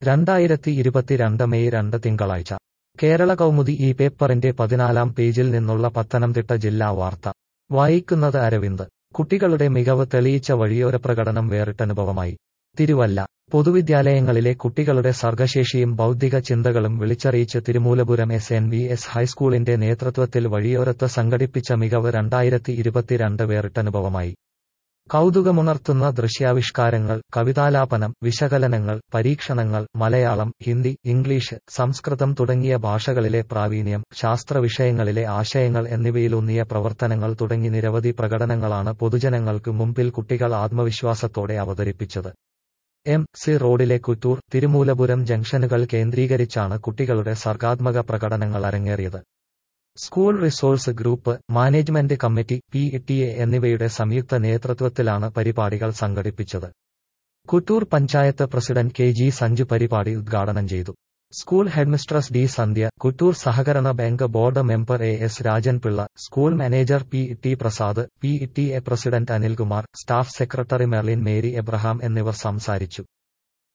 രണ്ടായിരത്തി ഇരുപത്തിരണ്ട് മെയ് രണ്ട് തിങ്കളാഴ്ച കേരള കൗമുദി ഈ പേപ്പറിന്റെ പതിനാലാം പേജിൽ നിന്നുള്ള പത്തനംതിട്ട ജില്ലാ വാർത്ത വായിക്കുന്നത് അരവിന്ദ് കുട്ടികളുടെ മികവ് തെളിയിച്ച വഴിയോര പ്രകടനം വേറിട്ടനുഭവമായി തിരുവല്ല പൊതുവിദ്യാലയങ്ങളിലെ കുട്ടികളുടെ സർഗശേഷിയും ബൗദ്ധിക ചിന്തകളും വിളിച്ചറിയിച്ച് Thirumoolapuram S N V S ഹൈസ്കൂളിന്റെ നേതൃത്വത്തിൽ വഴിയോരത്ത് സംഘടിപ്പിച്ച മികവ് രണ്ടായിരത്തി ഇരുപത്തിരണ്ട് വേറിട്ടനുഭവമായി കൗതുകമുണർത്തുന്ന ദൃശ്യാവിഷ്കാരങ്ങൾ കവിതാലാപനം വിശകലനങ്ങൾ പരീക്ഷണങ്ങൾ മലയാളം ഹിന്ദി ഇംഗ്ലീഷ് സംസ്കൃതം തുടങ്ങിയ ഭാഷകളിലെ പ്രാവീണ്യം ശാസ്ത്ര വിഷയങ്ങളിലെ ആശയങ്ങൾ എന്നിവയിലൂന്നിയ പ്രവർത്തനങ്ങൾ തുടങ്ങി നിരവധി പ്രകടനങ്ങളാണ് പൊതുജനങ്ങൾക്ക് മുമ്പിൽ കുട്ടികൾ ആത്മവിശ്വാസത്തോടെ അവതരിപ്പിച്ചത് എം സി റോഡിലെ കുറ്റൂർ തിരുമൂലപുരം ജംഗ്ഷനുകൾ കേന്ദ്രീകരിച്ചാണ് കുട്ടികളുടെ സർഗാത്മക പ്രകടനങ്ങൾ അരങ്ങേറിയത് school resource group management committee P T A എന്നിവയുടെ സംയുക്ത നേതൃത്വത്തിലാണ് പരിപാടികൾ സംഘടിപ്പിച്ചത് Kuttoor panchayat president K G Sanju പരിപാടി ഉദ്ഘാടനം ചെയ്തു school headmistress D Sandhya Kuttoor സഹകരണ bank board member A S Rajan Pillai school manager P T Prasad P T A president Anilkumar staff secretary Merlin Mary Abraham എന്നിവർ സംസാരിച്ചു